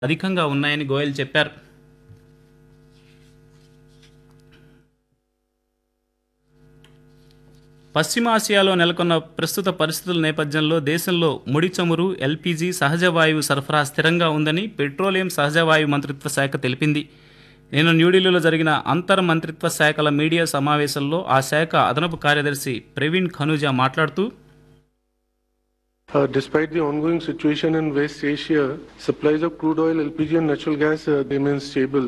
అధికంగా ఉన్నాయని గోయల్ చెప్పారు పశ్చిమాసియాలో నెలకొన్న ప్రస్తుత పరిస్థితుల నేపథ్యంలో దేశంలో ముడి చమురు ఎల్పీజీ సహజ వాయువు సరఫరా స్థిరంగా ఉందని పెట్రోలియం సహజ వాయువు మంత్రిత్వ శాఖ తెలిపింది నిన్న న్యూఢిల్లీలో జరిగిన అంతర్ మంత్రిత్వ శాఖల మీడియా సమావేశంలో ఆ శాఖ అదనపు కార్యదర్శి ప్రవీణ్ ఖనుజా మాట్లాడుతూ Uh, despite the ongoing situation in West Asia, supplies of crude oil, LPG, and natural gas uh, remain stable.